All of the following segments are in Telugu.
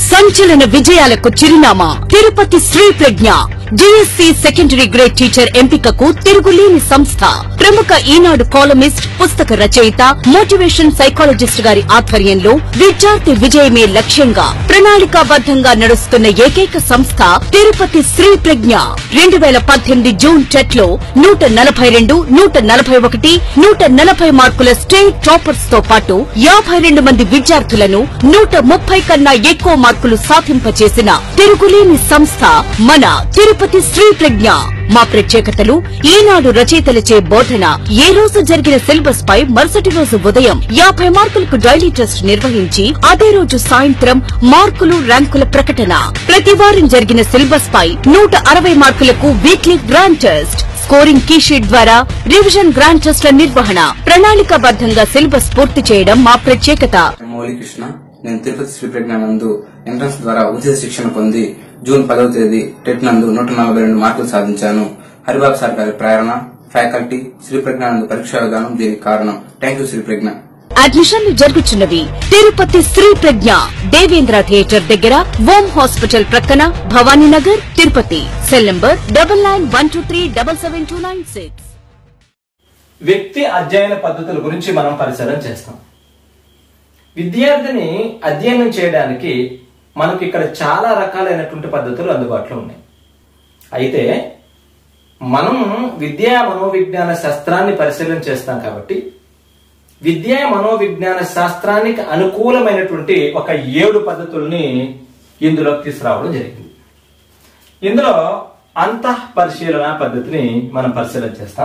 సంచలన విజయాలకు చిరునామా Tirupati Shri Pragna DSC secondary grade teacher ఎంపికకు తిరుగులేని సంస్థ ప్రముఖ ఈనాడు కాలమిస్ట్ పుస్తక రచయిత మోటివేషన్ సైకాలజిస్ట్ గారి ఆధ్వర్యంలో విద్యార్థి విజయమే లక్ష్యంగా ప్రణాళికాబద్దంగా నడుస్తున్న ఏకైక సంస్థ తిరుపతి శ్రీ ప్రజ్ఞ రెండు వేల పద్దెనిమిది జూన్ టెట్ లో నూట నలభై రెండు నూట నలభై ఒకటి నూట నలభై మార్కుల స్టేట్ టాపర్స్ తో పాటు యాభై రెండు మంది విద్యార్థులను నూట ముప్పై కన్నా ఎక్కువ మార్కులు సాధింపచేసిన తిరుగులేని సంస్థ మన తిరుపతి శ్రీ ప్రజ్ఞ మా ప్రత్యేకతలు ఈనాడు రచయితలచే బోధన ఏ రోజు జరిగిన సిలబస్ పై మరుసటి రోజు ఉదయం యాభై మార్కులకు డైలీ టెస్ట్ నిర్వహించి అదే రోజు సాయంత్రం మార్కులు ర్యాంకుల ప్రకటన ప్రతి వారం జరిగిన సిలబస్ పై నూట అరవై మార్కులకు weekly grand test scoring key sheet ద్వారా రివిజన్ గ్రాండ్ టెస్ట్ల నిర్వహణ ప్రణాళికాబద్దంగా సిలబస్ పూర్తి చేయడం మా ప్రత్యేకత మౌలి కృష్ణ నేను తిరుపతి శ్రీ ప్రజ్ఞ నందు ఎంట్రన్స్ ద్వారా ఉచిత శిక్షణ పొంది జూన్ పదవ తేదీ టెట్ నందు నూట నలభై రెండు మార్కులు సాధించాను హరిబాబు సార్ గారి ప్రేరణ ఫ్యాకల్టీ శ్రీ ప్రజ్ఞ నందు పరీక్షా విధానం దీనికి కారణం థ్యాంక్ యూ శ్రీ ప్రజ్ఞ అడ్మిషన్లు జరుగుతున్నవి తిరుపతి శ్రీ ప్రజ్ఞ దేవేంద్ర థియేటర్ దగ్గర ఓం హాస్పిటల్ ప్రక్కన Bhavaninagar Tirupati cell number double nine one two three double seven two nine six వ్యక్తి అధ్యయన పద్ధతుల గురించి మనం పరిశీలన చేస్తాం విద్యార్థిని అధ్యయనం చేయడానికి మనకి ఇక్కడ చాలా రకాలైనటువంటి పద్ధతులు అందుబాటులో ఉన్నాయి అయితే మనం విద్యా మనోవిజ్ఞాన శాస్త్రాన్ని పరిశీలన చేస్తాం కాబట్టి విద్యా మనోవిజ్ఞాన శాస్త్రానికి అనుకూలమైనటువంటి ఒక ఏడు పద్ధతుల్ని ఇందులోకి తీసుకురావడం జరిగింది ఇందులో అంతః పరిశీలన పద్ధతిని మనం పరిశీలన చేస్తాం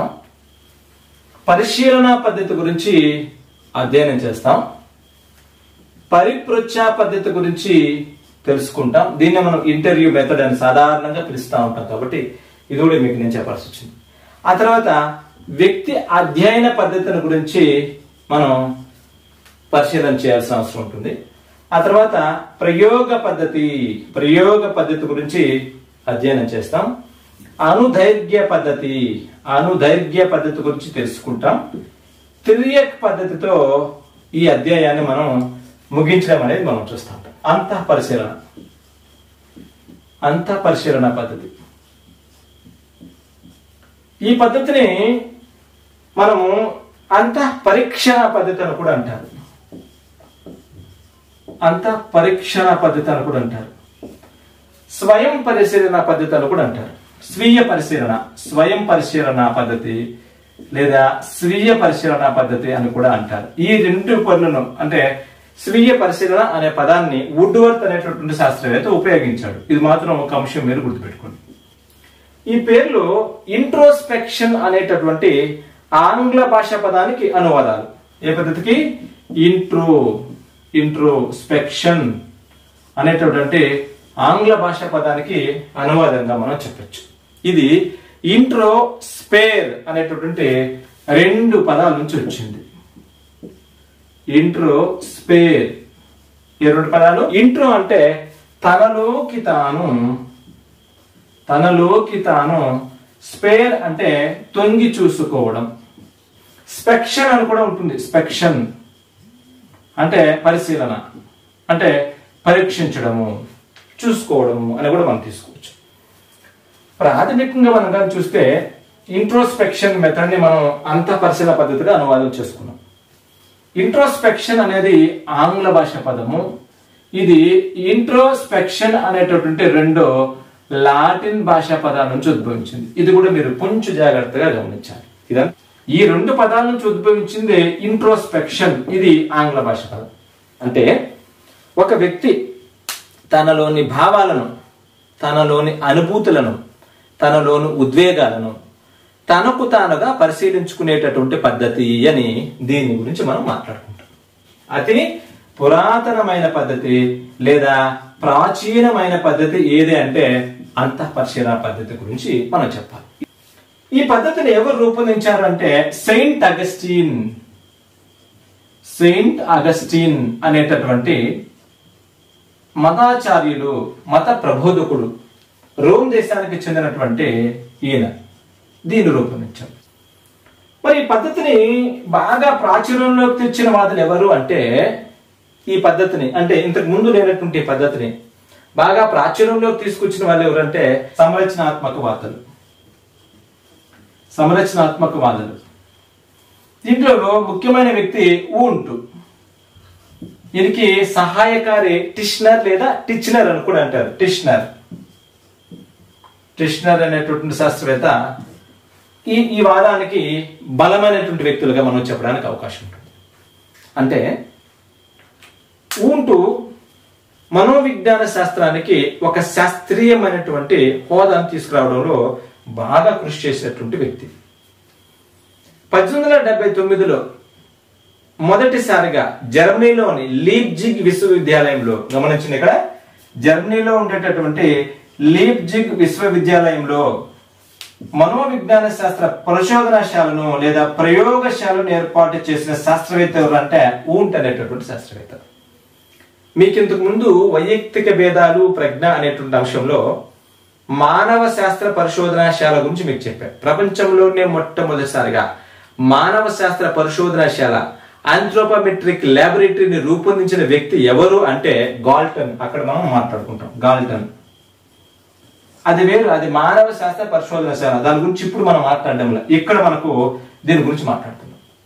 పరిశీలన పద్ధతి గురించి అధ్యయనం చేస్తాం పరిపృచ్ఛ పద్ధతి గురించి తెలుసుకుంటాం దీన్ని మనం ఇంటర్వ్యూ మెథడ్ అని సాధారణంగా పిలుస్తూ ఉంటాం కాబట్టి ఇది కూడా మీకు నేను చెప్పాల్సి వచ్చింది ఆ తర్వాత వ్యక్తి అధ్యయన పద్ధతిని గురించి మనం పరిశీలన చేయాల్సిన అవసరం ఉంటుంది ఆ తర్వాత ప్రయోగ పద్ధతి ప్రయోగ పద్ధతి గురించి అధ్యయనం చేస్తాం అనుదైర్ఘ్య పద్ధతి అనుదైర్ఘ్య పద్ధతి గురించి తెలుసుకుంటాం తిరియక్ పద్ధతితో ఈ అధ్యాయాన్ని మనం ముగించడం అనేది మనం చూస్తాం అంతః పరిశీలన అంతః పరిశీలన పద్ధతి ఈ పద్ధతిని మనము అంతః పరీక్షణ పద్ధతి అని కూడా అంటారు అంతః పరీక్షణ పద్ధతి అని కూడా అంటారు స్వయం పరిశీలన పద్ధతి అని కూడా అంటారు స్వీయ పరిశీలన స్వయం పరిశీలన పద్ధతి లేదా స్వీయ పరిశీలన పద్ధతి అని కూడా అంటారు ఈ రెండు పనులను అంటే స్వీయ పరిశీలన అనే పదాన్ని వుడ్వర్త్ అనేటటువంటి శాస్త్రవేత్త ఉపయోగించాడు ఇది మాత్రం ఒక అంశం మీరు గుర్తుపెట్టుకోండి ఈ పేర్లు ఇంట్రోస్పెక్షన్ అనేటటువంటి ఆంగ్ల భాష పదానికి అనువాదాలు ఏ పద్ధతికి ఇంట్రో ఇంట్రోస్పెక్షన్ అనేటటువంటి ఆంగ్ల భాష పదానికి అనువాదంగా మనం చెప్పొచ్చు ఇది ఇంట్రో స్పేర్ అనేటటువంటి రెండు పదాల నుంచి వచ్చింది ఇంట్రో స్పేర్ ఈ రెండు పదాలు ఇంట్రో అంటే తనలోకి తాను తనలోకి తాను స్పేర్ అంటే తొంగి చూసుకోవడం స్పెక్షన్ అని కూడా ఉంటుంది స్పెక్షన్ అంటే పరిశీలన అంటే పరీక్షించడము చూసుకోవడము అని కూడా మనం తీసుకోవచ్చు ప్రాథమికంగా మనం కానీ చూస్తే ఇంట్రోస్పెక్షన్ మెథడ్ ని మనం అంత పరిశీలన పద్ధతిగా అనువాదం చేసుకున్నాం ఇంట్రోస్పెక్షన్ అనేది ఆంగ్ల భాష పదము ఇది ఇంట్రోస్పెక్షన్ అనేటటువంటి రెండో లాటిన్ భాషా పదాల నుంచి ఉద్భవించింది ఇది కూడా మీరు కొంచెం జాగ్రత్తగా గమనించాలి ఇదా ఈ రెండు పదాల నుంచి ఉద్భవించింది ఇంట్రోస్పెక్షన్ ఇది ఆంగ్ల భాష పదం అంటే ఒక వ్యక్తి తనలోని భావాలను తనలోని అనుభూతులను తనలోని ఉద్వేగాలను తనకు తానుగా పరిశీలించుకునేటటువంటి పద్ధతి అని దీని గురించి మనం మాట్లాడుకుంటాం అతి పురాతనమైన పద్ధతి లేదా ప్రాచీనమైన పద్ధతి ఏది అంటే అంతఃపరిశీలన పద్ధతి గురించి మనం చెప్పాలి ఈ పద్ధతిని ఎవరు రూపొందించారు అంటే సెయింట్ అగస్టిన్ సెయింట్ అగస్టిన్ అనేటటువంటి మతాచార్యులు మత ప్రబోధకుడు రోమ్ దేశానికి చెందినటువంటి ఈయన దీన్ని రూపొందించారు మరి ఈ పద్ధతిని బాగా ప్రాచుర్యంలోకి తెచ్చిన వాదులు ఎవరు అంటే ఈ పద్ధతిని అంటే ఇంతకు ముందు లేనటువంటి ఈ పద్ధతిని బాగా ప్రాచుర్యంలోకి తీసుకొచ్చిన వాళ్ళు ఎవరంటే సంరచనాత్మక వాదలు సంరచనాత్మక వాదలు దీంట్లో ముఖ్యమైన వ్యక్తి ఊంటు దీనికి సహాయకారి టిష్నర్ లేదా టిచ్నర్ అని కూడా అంటారు టిష్నర్ టిష్నర్ అనేటువంటి శాస్త్రవేత్త ఈ ఈ వాదానికి బలమైనటువంటి వ్యక్తులుగా మనం చెప్పడానికి అవకాశం ఉంటుంది అంటే ఊంటు మనోవిజ్ఞాన శాస్త్రానికి ఒక శాస్త్రీయమైనటువంటి హోదాను తీసుకురావడంలో బాగా కృషి చేసినటువంటి వ్యక్తి పద్దెనిమిది వందల డెబ్బై తొమ్మిదిలో మొదటిసారిగా జర్మనీలోని లీప్జిగ్ విశ్వవిద్యాలయంలో గమనించింది ఇక్కడ జర్మనీలో ఉండేటటువంటి లీప్జిగ్ విశ్వవిద్యాలయంలో మనోవిజ్ఞాన శాస్త్ర పరిశోధనశాలను లేదా ప్రయోగశాలను ఏర్పాటు చేసిన శాస్త్రవేత్త ఎవరంటే ఊంట్ అనేటటువంటి శాస్త్రవేత్త మీకు ఇంతకు ముందు వైయక్తిక భేదాలు ప్రజ్ఞ అనేటువంటి అంశంలో మానవ శాస్త్ర పరిశోధనాశాల గురించి మీకు చెప్పాను ప్రపంచంలోనే మొట్టమొదటిసారిగా మానవ శాస్త్ర పరిశోధనాశాల ఆంథ్రోపమెట్రిక్ ల్యాబొరేటరీని రూపొందించిన వ్యక్తి ఎవరు అంటే గాల్టన్ అక్కడ మనం మాట్లాడుకుంటాం గాల్టన్ అది వేరు అది మానవ శాస్త్ర పరిశోధనశాల దాని గురించి ఇప్పుడు మనం మాట్లాడడం లేదు. ఇక్కడ మనకు దీని గురించి మాట్లాడుతున్నాం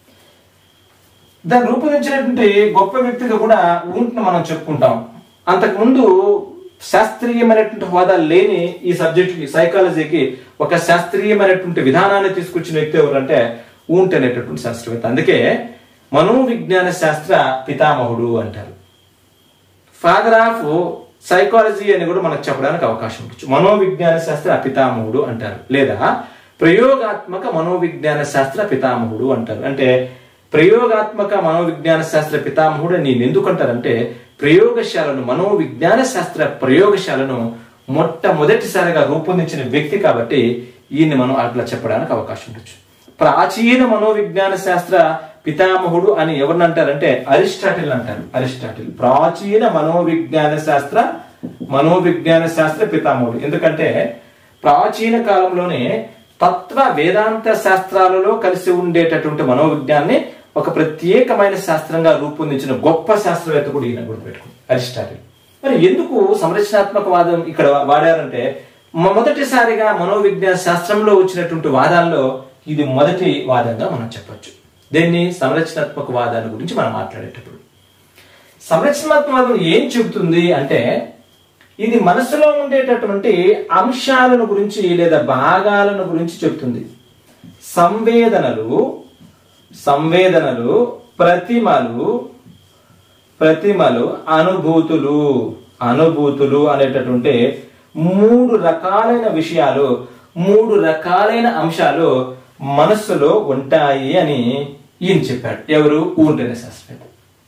దాన్ని రూపొందించినటువంటి గొప్ప వ్యక్తిగా కూడా ఊంట్ను మనం చెప్పుకుంటాం అంతకుముందు శాస్త్రీయమైనటువంటి హోదా లేని ఈ సబ్జెక్టుకి సైకాలజీకి ఒక శాస్త్రీయమైనటువంటి విధానాన్ని తీసుకొచ్చిన వ్యక్తి ఎవరంటే ఊంట్ అనేటటువంటి శాస్త్రవేత్త అందుకే మనోవిజ్ఞాన శాస్త్ర పితామహుడు అంటారు ఫాదర్ ఆఫ్ సైకాలజీ అని కూడా మనకు చెప్పడానికి అవకాశం ఉండొచ్చు మనోవిజ్ఞాన శాస్త్ర పితామహుడు అంటారు లేదా ప్రయోగాత్మక మనోవిజ్ఞాన శాస్త్ర పితామహుడు అంటారు అంటే ప్రయోగాత్మక మనోవిజ్ఞాన శాస్త్ర పితామహుడు అని నేను ఎందుకు అంటారంటే ప్రయోగశాలను మనోవిజ్ఞాన శాస్త్ర ప్రయోగశాలను మొట్టమొదటిసారిగా రూపొందించిన వ్యక్తి కాబట్టి ఈయన్ని మనం అట్లా చెప్పడానికి అవకాశం ఉండొచ్చు ప్రాచీన మనోవిజ్ఞాన శాస్త్ర పితామహుడు అని ఎవరిని అంటారంటే అరిస్టాటిల్ అంటారు అరిస్టాటిల్ ప్రాచీన మనోవిజ్ఞాన శాస్త్ర మనోవిజ్ఞాన శాస్త్ర పితామహుడు ఎందుకంటే ప్రాచీన కాలంలోనే తత్వ వేదాంత శాస్త్రాలలో కలిసి ఉండేటటువంటి మనోవిజ్ఞాన్ని ఒక ప్రత్యేకమైన శాస్త్రంగా రూపొందించిన గొప్ప శాస్త్రవేత్త కూడా ఈయన గుర్తుపెట్టుకుంది అరిస్టాటిల్ మరి ఎందుకు సంరచనాత్మక వాదం ఇక్కడ వాడారంటే మొ- మొదటిసారిగా మనోవిజ్ఞాన శాస్త్రంలో వచ్చినటువంటి వాదాల్లో ఇది మొదటి వాదంగా మనం చెప్పొచ్చు దీన్ని సంరచనాత్మక వాదాల గురించి మనం మాట్లాడేటప్పుడు సంరచనాత్మక వాదం ఏం చెబుతుంది అంటే ఇది మనసులో ఉండేటటువంటి అంశాలను గురించి లేదా భాగాలను గురించి చెప్తుంది సంవేదనలు సంవేదనలు ప్రతిమలు ప్రతిమలు అనుభూతులు అనుభూతులు అనేటటువంటి మూడు రకాలైన విషయాలు మూడు రకాలైన అంశాలు మనస్సులో ఉంటాయి అని ఈయన చెప్పాడు ఎవరు ఊంటనే శాస్త్రవేత్త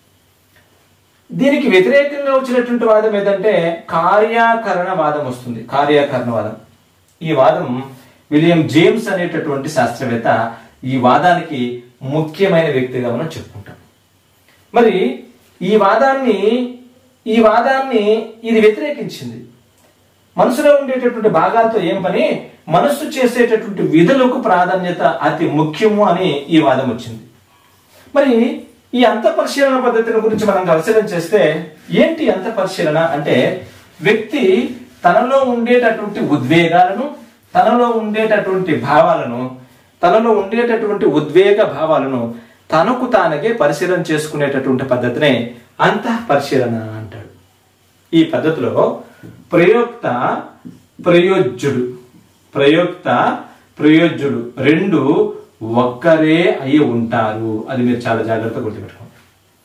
దీనికి వ్యతిరేకంగా వచ్చినటువంటి వాదం ఏంటంటే కార్యాకరణ వాదం వస్తుంది కార్యాకరణ వాదం ఈ వాదం విలియం జేమ్స్ అనేటటువంటి శాస్త్రవేత్త ఈ వాదానికి ముఖ్యమైన వ్యక్తిగా మనం చెప్పుకుంటాం మరి ఈ వాదాన్ని ఈ వాదాన్ని ఇది వ్యతిరేకించింది మనసులో ఉండేటటువంటి భాగాలతో ఏం పని మనస్సు చేసేటటువంటి విధులకు ప్రాధాన్యత అతి ముఖ్యము అని ఈ వాదం వచ్చింది మరి ఈ అంత పరిశీలన పద్ధతిని గురించి మనం పరిశీలన చేస్తే ఏంటి అంత పరిశీలన అంటే వ్యక్తి తనలో ఉండేటటువంటి ఉద్వేగాలను తనలో ఉండేటటువంటి భావాలను తనలో ఉండేటటువంటి ఉద్వేగ భావాలను తనకు తానగే పరిశీలన చేసుకునేటటువంటి పద్ధతినే అంతః పరిశీలన అంటాడు ఈ పద్ధతిలో ప్రయోక్త ప్రయోజ్యుడు ప్రయోక్త ప్రయోజ్యుడు రెండు ఒక్కరే అయి ఉంటారు అది మీరు చాలా జాగ్రత్తగా గుర్తుపెట్టుకోండి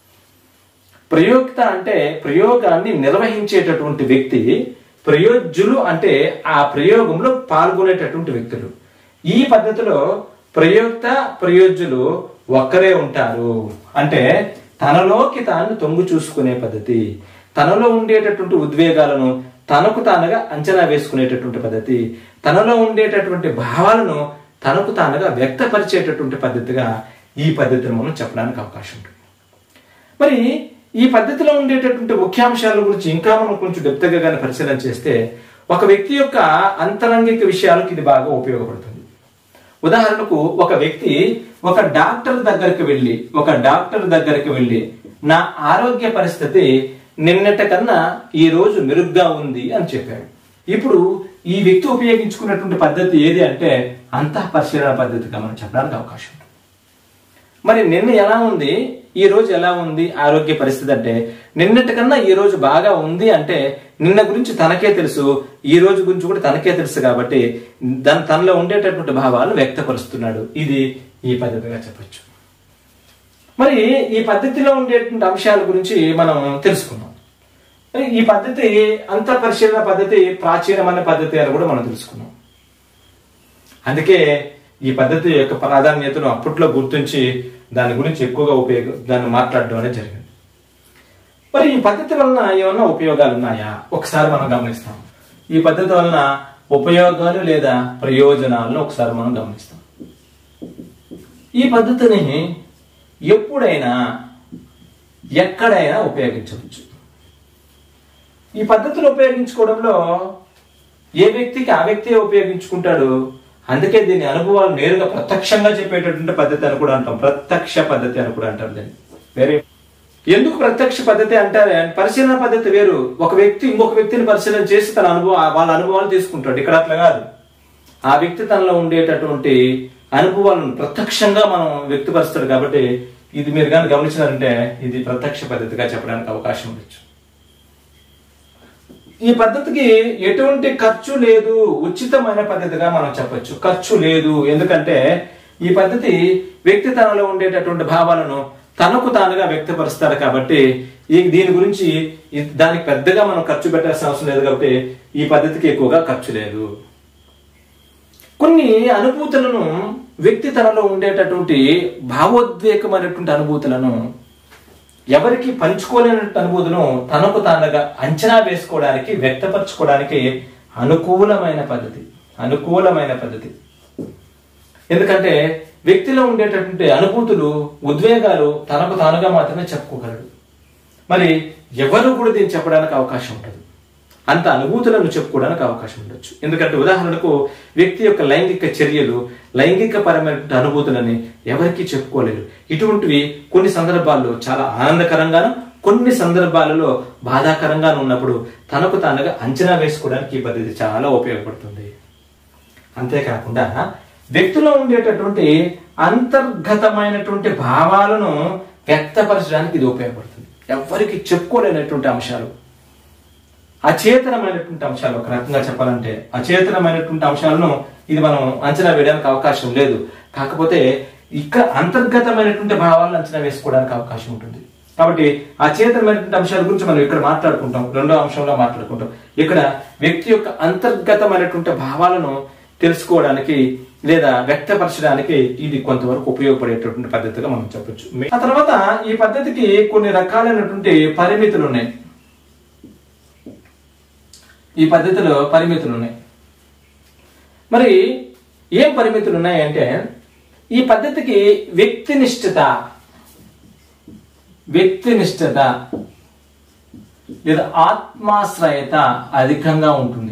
ప్రయోక్త అంటే ప్రయోగాన్ని నిర్వహించేటటువంటి వ్యక్తి ప్రయోజ్యులు అంటే ఆ ప్రయోగంలో పాల్గొనేటటువంటి వ్యక్తులు ఈ పద్ధతిలో ప్రయోక్త ప్రయోజ్యులు ఒక్కరే ఉంటారు అంటే తనలోకి తాను తొంగు చూసుకునే పద్ధతి తనలో ఉండేటటువంటి ఉద్వేగాలను తనకు తానుగా అంచనా వేసుకునేటటువంటి పద్ధతి తనలో ఉండేటటువంటి భావాలను తనకు తానుగా వ్యక్తపరిచేటటువంటి పద్ధతిగా ఈ పద్ధతిని మనం చెప్పడానికి అవకాశం ఉంటుంది మరి ఈ పద్ధతిలో ఉండేటటువంటి ముఖ్యాంశాల గురించి ఇంకా మనం కొంచెం డెప్త్గా కానీ పరిశీలన చేస్తే ఒక వ్యక్తి యొక్క అంతరంగిక విషయాలకు ఇది బాగా ఉపయోగపడుతుంది ఉదాహరణకు ఒక వ్యక్తి ఒక డాక్టర్ దగ్గరికి వెళ్ళి ఒక డాక్టర్ దగ్గరికి వెళ్ళి నా ఆరోగ్య పరిస్థితి నిన్నటి కన్నా ఈ రోజు మెరుగ్గా ఉంది అని చెప్పాడు ఇప్పుడు ఈ వ్యక్తి ఉపయోగించుకున్నటువంటి పద్ధతి ఏది అంటే అంతః పరిశీలన పద్ధతిగా మనం చెప్పడానికి అవకాశం ఉంది మరి నిన్న ఎలా ఉంది ఈ రోజు ఎలా ఉంది ఆరోగ్య పరిస్థితి అంటే నిన్నటి కన్నా ఈ రోజు బాగా ఉంది అంటే నిన్న గురించి తనకే తెలుసు ఈ రోజు గురించి కూడా తనకే తెలుసు కాబట్టి దాని తనలో ఉండేటటువంటి భావాలు వ్యక్తపరుస్తున్నాడు ఇది ఈ పద్ధతిగా చెప్పొచ్చు మరి ఈ పద్ధతిలో ఉండేటువంటి అంశాల గురించి మనం తెలుసుకున్నాం మరి ఈ పద్ధతి అంత పరిశీలన పద్ధతి ప్రాచీనమైన పద్ధతి అని కూడా మనం తెలుసుకున్నాం అందుకే ఈ పద్ధతి యొక్క ప్రాధాన్యతను అప్పట్లో గుర్తించి దాని గురించి ఎక్కువగా ఉపయోగ దాన్ని మాట్లాడడం అనేది జరిగింది మరి ఈ పద్ధతి వలన ఏమన్నా ఉపయోగాలు ఉన్నాయా ఒకసారి మనం గమనిస్తాం ఈ పద్ధతి వలన ఉపయోగాలు లేదా ప్రయోజనాలను ఒకసారి మనం గమనిస్తాం ఈ పద్ధతిని ఎప్పుడైనా ఎక్కడైనా ఉపయోగించవచ్చు ఈ పద్ధతిని ఉపయోగించుకోవడంలో ఏ వ్యక్తికి ఆ వ్యక్తి ఉపయోగించుకుంటాడు అందుకే దీని అనుభవాలు నేరుగా ప్రత్యక్షంగా చెప్పేటటువంటి పద్ధతి అని కూడా అంటాం ప్రత్యక్ష పద్ధతి అని కూడా అంటారు దీన్ని వేరే ఎందుకు ప్రత్యక్ష పద్ధతి అంటారే పరిశీలన పద్ధతి వేరు ఒక వ్యక్తి ఇంకొక వ్యక్తిని పరిశీలన చేసి తన అనుభవం వాళ్ళ అనుభవాలు తీసుకుంటాడు ఇక్కడ అట్లా కాదు ఆ వ్యక్తి తనలో ఉండేటటువంటి అనుభవాలను ప్రత్యక్షంగా మనం వ్యక్తపరుస్తాడు కాబట్టి ఇది మీరు కానీ గమనించారంటే ఇది ప్రత్యక్ష పద్ధతిగా చెప్పడానికి అవకాశం ఉండొచ్చు ఈ పద్ధతికి ఎటువంటి ఖర్చు లేదు ఉచితమైన పద్ధతిగా మనం చెప్పొచ్చు ఖర్చు లేదు ఎందుకంటే ఈ పద్ధతి వ్యక్తి తనలో ఉండేటటువంటి భావాలను తనకు తానుగా వ్యక్తపరుస్తాడు కాబట్టి ఈ దీని గురించి ఈ- దానికి పెద్దగా మనం ఖర్చు పెట్టాల్సిన అవసరం లేదు కాబట్టి ఈ పద్ధతికి ఎక్కువగా ఖర్చు లేదు కొన్ని అనుభూతులను వ్యక్తి తనలో ఉండేటటువంటి భావోద్వేగమైనటువంటి అనుభూతులను ఎవరికి పంచుకోలేని అనుభూతులను తనకు తానుగా అంచనా వేసుకోవడానికి వ్యక్తపరచుకోవడానికి అనుకూలమైన పద్ధతి అనుకూలమైన పద్ధతి ఎందుకంటే వ్యక్తిలో ఉండేటటువంటి అనుభూతులు ఉద్వేగాలు తనకు తానుగా మాత్రమే చెప్పుకోగలడు మరి ఎవరు కూడా దీన్ని చెప్పడానికి అవకాశం ఉంటుంది అంత అనుభూతులను చెప్పుకోవడానికి అవకాశం ఉండొచ్చు ఎందుకంటే ఉదాహరణకు వ్యక్తి యొక్క లైంగిక చర్యలు లైంగిక పరమైన అనుభూతులని ఎవరికీ చెప్పుకోలేరు ఇటువంటివి కొన్ని సందర్భాల్లో చాలా ఆనందకరంగాను కొన్ని సందర్భాలలో బాధాకరంగాను ఉన్నప్పుడు తనకు తానుగా అంచనా వేసుకోవడానికి ఈ పద్ధతి చాలా ఉపయోగపడుతుంది అంతేకాకుండా వ్యక్తిలో ఉండేటటువంటి అంతర్గతమైనటువంటి భావాలను వ్యక్తపరచడానికి ఇది ఉపయోగపడుతుంది ఎవ్వరికి చెప్పుకోలేనటువంటి అంశాలు అచేతనమైనటువంటి అంశాలు ఒక రకంగా చెప్పాలంటే అచేతనమైనటువంటి అంశాలను ఇది మనం అంచనా వేయడానికి అవకాశం లేదు కాకపోతే ఇక్కడ అంతర్గతమైనటువంటి భావాలను అంచనా వేసుకోవడానికి అవకాశం ఉంటుంది కాబట్టి అచేతనమైనటువంటి అంశాల గురించి మనం ఇక్కడ మాట్లాడుకుంటాం రెండో అంశంలో మాట్లాడుకుంటాం ఇక్కడ వ్యక్తి యొక్క అంతర్గతమైనటువంటి భావాలను తెలుసుకోవడానికి లేదా వ్యక్తపరచడానికి ఇది కొంతవరకు ఉపయోగపడేటటువంటి పద్ధతిగా మనం చెప్పొచ్చు ఆ తర్వాత ఈ పద్ధతికి కొన్ని రకాలైనటువంటి పరిమితులు ఉన్నాయి ఈ పద్ధతిలో పరిమితులు ఉన్నాయి మరి ఏం పరిమితులు ఉన్నాయంటే ఈ పద్ధతికి వ్యక్తినిష్ఠత వ్యక్తినిష్ఠత లేదా ఆత్మాశ్రయత అధికంగా ఉంటుంది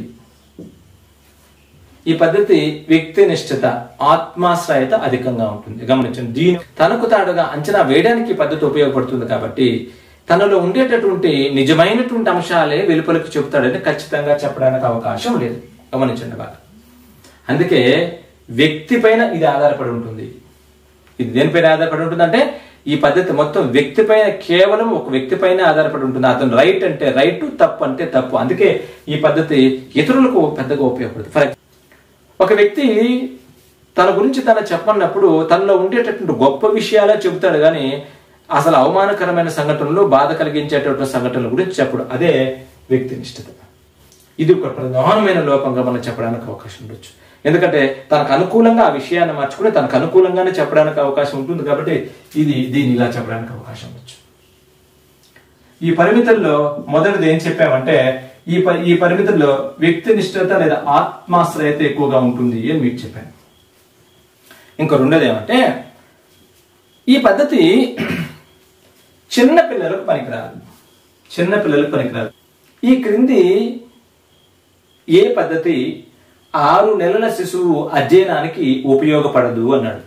ఈ పద్ధతి వ్యక్తినిష్ఠత ఆత్మాశ్రయత అధికంగా ఉంటుంది గమనించండి దీని తనకు తాడుగా అంచనా వేయడానికి ఈ పద్ధతి ఉపయోగపడుతుంది కాబట్టి తనలో ఉండేటటువంటి నిజమైనటువంటి అంశాలే వెలుపలికి చెబుతాడని ఖచ్చితంగా చెప్పడానికి అవకాశం లేదు గమనించండి బాగా అందుకే వ్యక్తి పైన ఇది ఆధారపడి ఉంటుంది ఇది దేనిపైన ఆధారపడి ఉంటుంది అంటే ఈ పద్ధతి మొత్తం వ్యక్తి పైన కేవలం ఒక వ్యక్తి పైన ఆధారపడి ఉంటుంది అతను రైట్ అంటే రైట్ తప్పు అంటే తప్పు అందుకే ఈ పద్ధతి ఇతరులకు పెద్దగా ఉపయోగపడుతుంది ఫర్ ఒక వ్యక్తి తన గురించి తన చెప్పన్నప్పుడు తనలో ఉండేటటువంటి గొప్ప విషయాలే చెబుతాడు కానీ అసలు అవమానకరమైన సంఘటనలు బాధ కలిగించేటటువంటి సంఘటనల గురించి చెప్పడు అదే వ్యక్తినిష్ఠత ఇది ఒక ప్రధానమైన లోపంగా మనం చెప్పడానికి అవకాశం ఉండొచ్చు ఎందుకంటే తనకు అనుకూలంగా ఆ విషయాన్ని మార్చుకుని తనకు అనుకూలంగానే చెప్పడానికి అవకాశం ఉంటుంది కాబట్టి ఇది దీన్ని ఇలా చెప్పడానికి అవకాశం ఉండొచ్చు ఈ పరిమితుల్లో మొదటిది ఏం చెప్పామంటే ఈ ప- ఈ పరిమితుల్లో వ్యక్తినిష్ఠత లేదా ఆత్మాశ్రయత ఎక్కువగా ఉంటుంది అని మీకు చెప్పాను ఇంకో రెండోది ఏమంటే ఈ పద్ధతి చిన్న పిల్లలకు పనికిరాదు చిన్న పిల్లలకు పనికిరాదు ఈ క్రింది ఏ పద్ధతి ఆరు నెలల శిశువు అధ్యయనానికి ఉపయోగపడదు అన్నాడు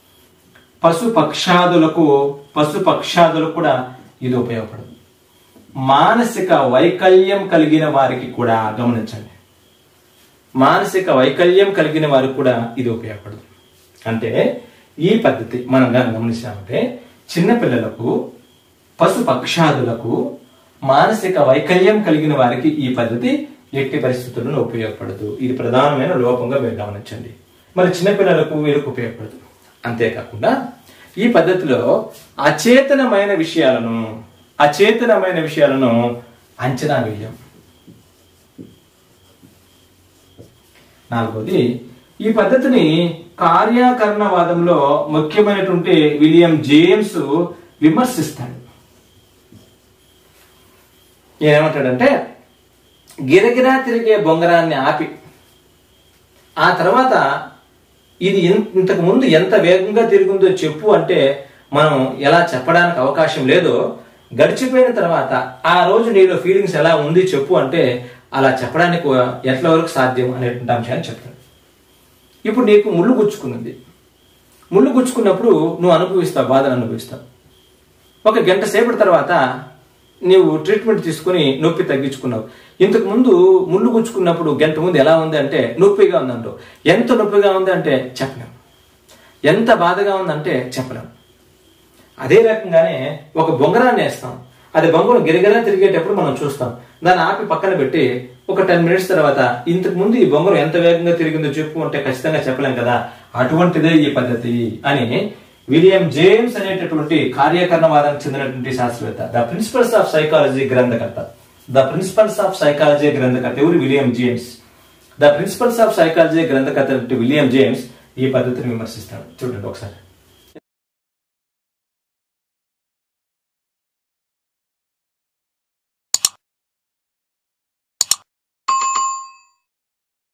పశు పక్షాదులకు పశు పక్షాదులకు కూడా ఇది ఉపయోగపడదు మానసిక వైకల్యం కలిగిన వారికి కూడా గమనించండి మానసిక వైకల్యం కలిగిన వారికి కూడా ఇది ఉపయోగపడదు అంటే ఈ పద్ధతి మనం కానీ గమనించామంటే చిన్నపిల్లలకు పశు పక్షాదులకు మానసిక వైకల్యం కలిగిన వారికి ఈ పద్ధతి ఎట్టి పరిస్థితుల్లో ఉపయోగపడదు ఇది ప్రధానమైన లోపంగా మీరు గమనించండి మరి చిన్నపిల్లలకు వీరికి ఉపయోగపడదు అంతేకాకుండా ఈ పద్ధతిలో అచేతనమైన విషయాలను అచేతనమైన విషయాలను అంచనా వేయం నాలుగోది ఈ పద్ధతిని కార్యాకరణవాదంలో ముఖ్యమైనటువంటి విలియం జేమ్స్ విమర్శిస్తాడు ఏమంటాడంటే గిరగిరా తిరిగే బొంగరాన్ని ఆపి ఆ తర్వాత ఇది ఇన్- ఇంతకు ముందు ఎంత వేగంగా తిరుగుందో చెప్పు అంటే మనం ఎలా చెప్పడానికి అవకాశం లేదో గడిచిపోయిన తర్వాత ఆ రోజు నీలో ఫీలింగ్స్ ఎలా ఉంది చెప్పు అంటే అలా చెప్పడానికి ఎట్ల వరకు సాధ్యం అనేటువంటి అంశాన్ని చెప్తాడు ఇప్పుడు నీకు ముళ్ళు గుచ్చుకున్నది ముళ్ళు గుచ్చుకున్నప్పుడు నువ్వు అనుభవిస్తావు బాధను అనుభవిస్తావు ఒక గంట సేపటి తర్వాత నీవు ట్రీట్మెంట్ తీసుకుని నొప్పి తగ్గించుకున్నావు ఇంతకు ముందు ముళ్ళు గుచ్చుకున్నప్పుడు గంట ముందు ఎలా ఉంది అంటే నొప్పిగా ఉందంటావు ఎంత నొప్పిగా ఉంది అంటే చెప్పలేం ఎంత బాధగా ఉందంటే చెప్పలేం అదే రకంగానే ఒక బొంగరాన్ని వేస్తాం అది బొంగరం గిరగిరా తిరిగేటప్పుడు మనం చూస్తాం దాన్ని ఆపి పక్కన పెట్టి ఒక టెన్ మినిట్స్ తర్వాత ఇంతకు ముందు ఈ బొంగరం ఎంత వేగంగా తిరిగిందో చెప్పు అంటే ఖచ్చితంగా చెప్పలేం కదా అటువంటిదే ఈ పద్ధతి అని విలియం జేమ్స్ అనేటటువంటి కార్యకరణవాదానికి చెందినటువంటి శాస్త్రవేత్త ద ప్రిన్సిపల్స్ ఆఫ్ సైకాలజీ గ్రంథకర్త ద ప్రిన్సిపల్స్ ఆఫ్ సైకాలజీ గ్రంథకర్త ఎవరు William James the principles of psychology గ్రంథకర్త విలియం జేమ్స్ ఈ పద్ధతిని విమర్శిస్తాడు చూడండి ఒకసారి